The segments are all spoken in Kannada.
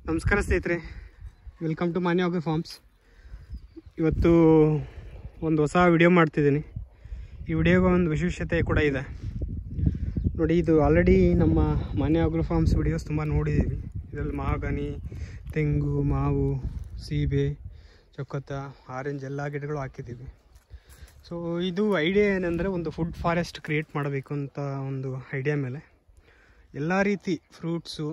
ನಮಸ್ಕಾರ ಸ್ನೇಹಿತರೆ ವೆಲ್ಕಮ್ ಟು ಮಾನ್ಯವಾಗಿ ಫಾರ್ಮ್ಸ್ ಇವತ್ತು ಒಂದು ಹೊಸ ವಿಡಿಯೋ ಮಾಡ್ತಿದ್ದೀನಿ ಈ ವಿಡಿಯೋಗೆ ಒಂದು ವಿಶೇಷತೆ ಕೂಡ ಇದೆ ನೋಡಿ ಇದು ಆಲ್ರೆಡಿ ನಮ್ಮ ಮಾನ್ಯ ಆಗ್ರೋ ಫಾರ್ಮ್ಸ್ ವಿಡಿಯೋಸ್ ತುಂಬ ನೋಡಿದ್ದೀವಿ ಇದರಲ್ಲಿ ಮಹಾಗನಿ ತೆಂಗು ಮಾವು ಸೀಬೆ ಚೊಕ್ಕತ್ತ ಆರೆಂಜ್ ಎಲ್ಲ ಗಿಡಗಳು ಹಾಕಿದ್ದೀವಿ ಸೊ ಇದು ಐಡಿಯಾ ಏನಂದರೆ ಒಂದು ಫುಡ್ ಫಾರೆಸ್ಟ್ ಕ್ರಿಯೇಟ್ ಮಾಡಬೇಕು ಅಂತ ಒಂದು ಐಡಿಯಾ ಮೇಲೆ ಎಲ್ಲ ರೀತಿ ಫ್ರೂಟ್ಸು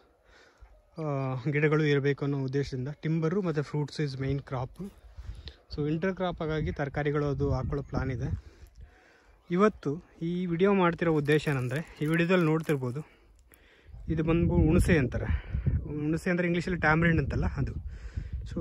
ಗಿಡಗಳು ಇರಬೇಕು ಅನ್ನೋ ಉದ್ದೇಶದಿಂದ ಟಿಂಬರು ಮತ್ತು fruits is main crop so intercrop ಆಗಾಗಿ ತರಕಾರಿಗಳು ಅದು ಹಾಕೊಳ್ಳೋ ಪ್ಲಾನ್ ಇದೆ ಇವತ್ತು ಈ ವಿಡಿಯೋ ಮಾಡ್ತಿರೋ ಉದ್ದೇಶ ಏನಂದರೆ ಈ ವಿಡಿಯೋದಲ್ಲಿ ನೋಡ್ತಿರ್ಬೋದು ಇದು ಬಂದು ಹುಣಸೆ ಅಂತಾರೆ ಹುಣಸೆ ಅಂದರೆ ಇಂಗ್ಲೀಷಲ್ಲಿ ಟ್ಯಾಮ್ರಿನ್ ಅಂತಲ್ಲ ಅದು ಸೊ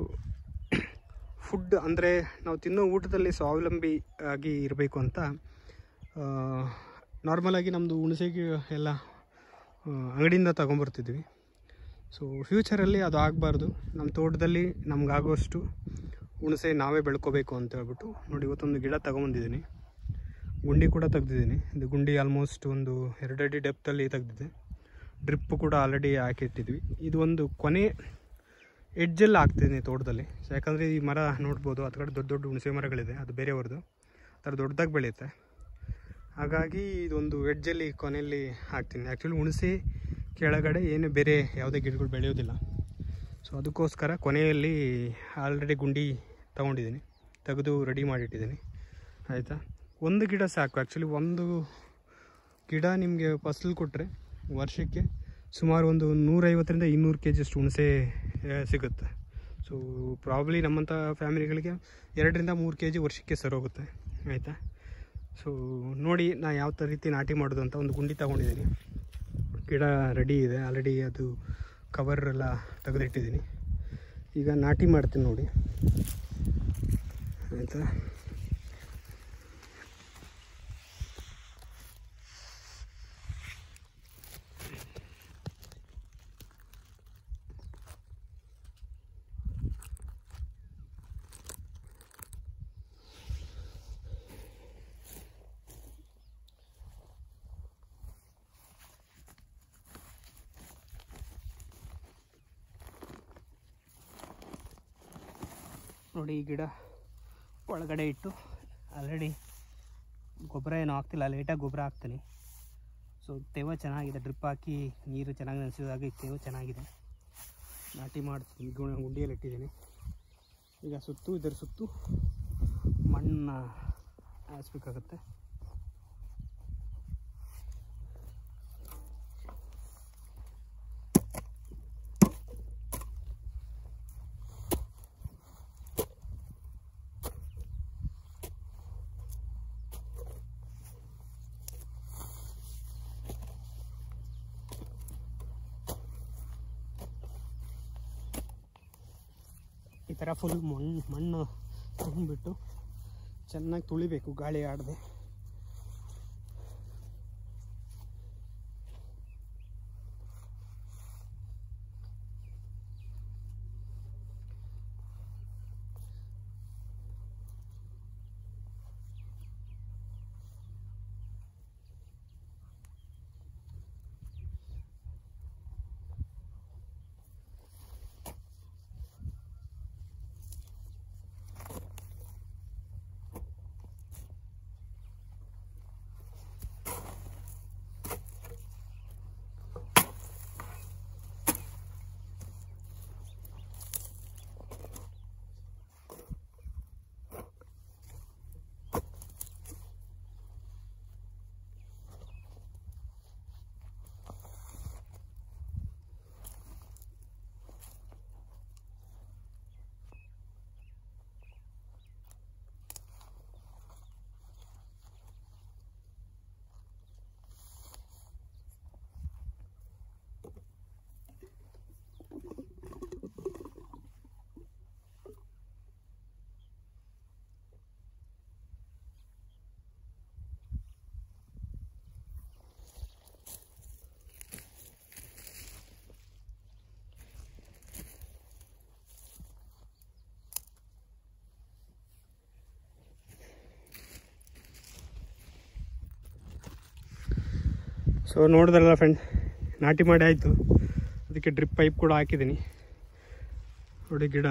ಫುಡ್ ಅಂದರೆ ನಾವು ತಿನ್ನೋ ಊಟದಲ್ಲಿ ಸ್ವಾವಲಂಬಿ ಆಗಿ ಇರಬೇಕು ಅಂತ ನಾರ್ಮಲಾಗಿ ನಮ್ಮದು ಹುಣಸೆಗೆ ಎಲ್ಲ ಆ, ಅಂಗಡಿಯಿಂದ ತೊಗೊಂಬರ್ತಿದ್ವಿ ಸೊ ಫ್ಯೂಚರಲ್ಲಿ ಅದು ಆಗಬಾರ್ದು ನಮ್ಮ ತೋಟದಲ್ಲಿ ನಮಗಾಗುವಷ್ಟು ಹುಣಸೆ ನಾವೇ ಬೆಳ್ಕೋಬೇಕು ಅಂತ ಹೇಳ್ಬಿಟ್ಟು ನೋಡಿ ಇವತ್ತೊಂದು ಗಿಡ ತೊಗೊಂಬಂದಿದ್ದೀನಿ ಗುಂಡಿ ಕೂಡ ತೆಗ್ದಿದ್ದೀನಿ ಇದು ಗುಂಡಿ ಆಲ್ಮೋಸ್ಟ್ ಒಂದು ಎರಡು ಅಡಿ ಡೆಪ್ತಲ್ಲಿ ತೆಗ್ದಿದೆ ಡ್ರಿಪ್ ಕೂಡ ಆಲ್ರೆಡಿ ಹಾಕಿಟ್ಟಿದ್ವಿ ಇದು ಒಂದು ಕೊನೆ ಎಡ್ಜಲ್ಲಿ ಹಾಕ್ತಿದ್ದೀನಿ ತೋಟದಲ್ಲಿ ಯಾಕಂದರೆ ಈ ಮರ ನೋಡ್ಬೋದು ಆ ಕಡೆ ದೊಡ್ಡ ದೊಡ್ಡ ಹುಣಸೆ ಮರಗಳಿದೆ ಅದು ಬೇರೆಯವ್ರದ್ದು ಆ ಥರ ದೊಡ್ಡದಾಗಿ ಬೆಳೆಯುತ್ತೆ ಹಾಗಾಗಿ ಇದೊಂದು ಎಡ್ಜಲ್ಲಿ ಕೊನೆಯಲ್ಲಿ ಹಾಕ್ತೀನಿ ಆ್ಯಕ್ಚುಲಿ ಹುಣಸೆ ಕೆಳಗಡೆ ಏನು ಬೇರೆ ಯಾವುದೇ ಗಿಡಗಳು ಬೆಳೆಯೋದಿಲ್ಲ ಸೊ ಅದಕ್ಕೋಸ್ಕರ ಕೊನೆಯಲ್ಲಿ ಆಲ್ರೆಡಿ ಗುಂಡಿ ತೊಗೊಂಡಿದ್ದೀನಿ ತೆಗೆದು ರೆಡಿ ಮಾಡಿಟ್ಟಿದ್ದೀನಿ ಆಯಿತಾ ಒಂದು ಗಿಡ ಸಾಕು ಆ್ಯಕ್ಚುಲಿ ಒಂದು ಗಿಡ ನಿಮಗೆ ಫಸಲು ಕೊಟ್ಟರೆ ವರ್ಷಕ್ಕೆ ಸುಮಾರು ಒಂದು ನೂರೈವತ್ತರಿಂದ ಇನ್ನೂರು ಕೆ ಜಿಯಷ್ಟು ಹುಣಸೆ ಆ, ಸಿಗುತ್ತೆ ಸೊ ಪ್ರಾಬ್ಲಿ ನಮ್ಮಂಥ ಫ್ಯಾಮಿಲಿಗಳಿಗೆ ಎರಡರಿಂದ ಮೂರು ಕೆ ಜಿ ವರ್ಷಕ್ಕೆ ಸರೋಗುತ್ತೆ ಆಯಿತಾ ಸೊ ನೋಡಿ ನಾ ಯಾವ ಥರ ರೀತಿ ನಾಟಿ ಮಾಡೋದು ಅಂತ ಒಂದು ಗುಂಡಿ ತಗೊಂಡಿದ್ದೀನಿ ಗಿಡ ರೆಡಿ ಇದೆ ಆಲ್ರೆಡಿ ಅದು ಕವರ್ ಎಲ್ಲ ತೆಗೆದಿಟ್ಟಿದ್ದೀನಿ ಈಗ ನಾಟಿ ಮಾಡ್ತೀನಿ ನೋಡಿ ಆಯಿತಾ ನೋಡಿ ಈ ಗಿಡ ಒಳಗಡೆ ಇಟ್ಟು ಆಲ್ರೆಡಿ ಗೊಬ್ಬರ ಏನು ಹಾಕ್ತಿಲ್ಲ ಲೇಟಾಗಿ ಗೊಬ್ಬರ ಹಾಕ್ತೀನಿ ಸೊ ತೇವ ಚೆನ್ನಾಗಿದೆ ಡ್ರಿಪ್ ಹಾಕಿ ನೀರು ಚೆನ್ನಾಗಿ ನೆನೆಸಿದಾಗ ಈ ತೇವ ಚೆನ್ನಾಗಿದೆ ನಾಟಿ ಮಾಡ್ತೀನಿ ಗು- ಗುಂಡಿಯಲ್ಲಿ ಇಟ್ಟಿದ್ದೀನಿ ಈಗ ಸುತ್ತು ಇದರ ಸುತ್ತು ಮಣ್ಣು ಹಾಸ್ಬೇಕಾಗತ್ತೆ ಈ ಥರ ಫುಲ್ ಮಣ್ಣು ಮಣ್ಣು ತುಂಬಿಟ್ಟು ಚೆನ್ನಾಗಿ ತುಳಿಬೇಕು ಗಾಳಿ ಆಡದೆ ಸೊ ನೋಡಿದ್ರಲ್ಲ ಫ್ರೆಂಡ್ ನಾಟಿ ಮಾಡಿ ಆಯಿತು ಅದಕ್ಕೆ ಡ್ರಿಪ್ ಪೈಪ್ ಕೂಡ ಹಾಕಿದ್ದೀನಿ ನೋಡಿ ಗಿಡ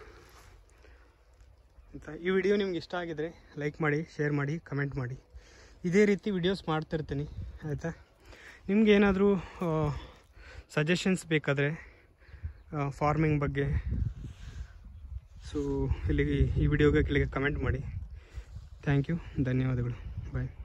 ಅಂತ ಈ ವಿಡಿಯೋ ನಿಮ್ಗೆ ಇಷ್ಟ ಆಗಿದ್ರೆ ಲೈಕ್ ಮಾಡಿ ಶೇರ್ ಮಾಡಿ ಕಮೆಂಟ್ ಮಾಡಿ ಇದೇ ರೀತಿ ವಿಡಿಯೋಸ್ ಮಾಡ್ತಿರ್ತೀನಿ ಆಯಿತಾ ನಿಮ್ಗೆ ಏನಾದರೂ ಸಜೆಷನ್ಸ್ ಬೇಕಾದರೆ ಫಾರ್ಮಿಂಗ್ ಬಗ್ಗೆ ಸೊ ಇಲ್ಲಿಗೆ ಈ ವಿಡಿಯೋಗೆ ಕೆಳಗೆ ಕಮೆಂಟ್ ಮಾಡಿ ಥ್ಯಾಂಕ್ ಯು ಧನ್ಯವಾದಗಳು ಬಾಯ್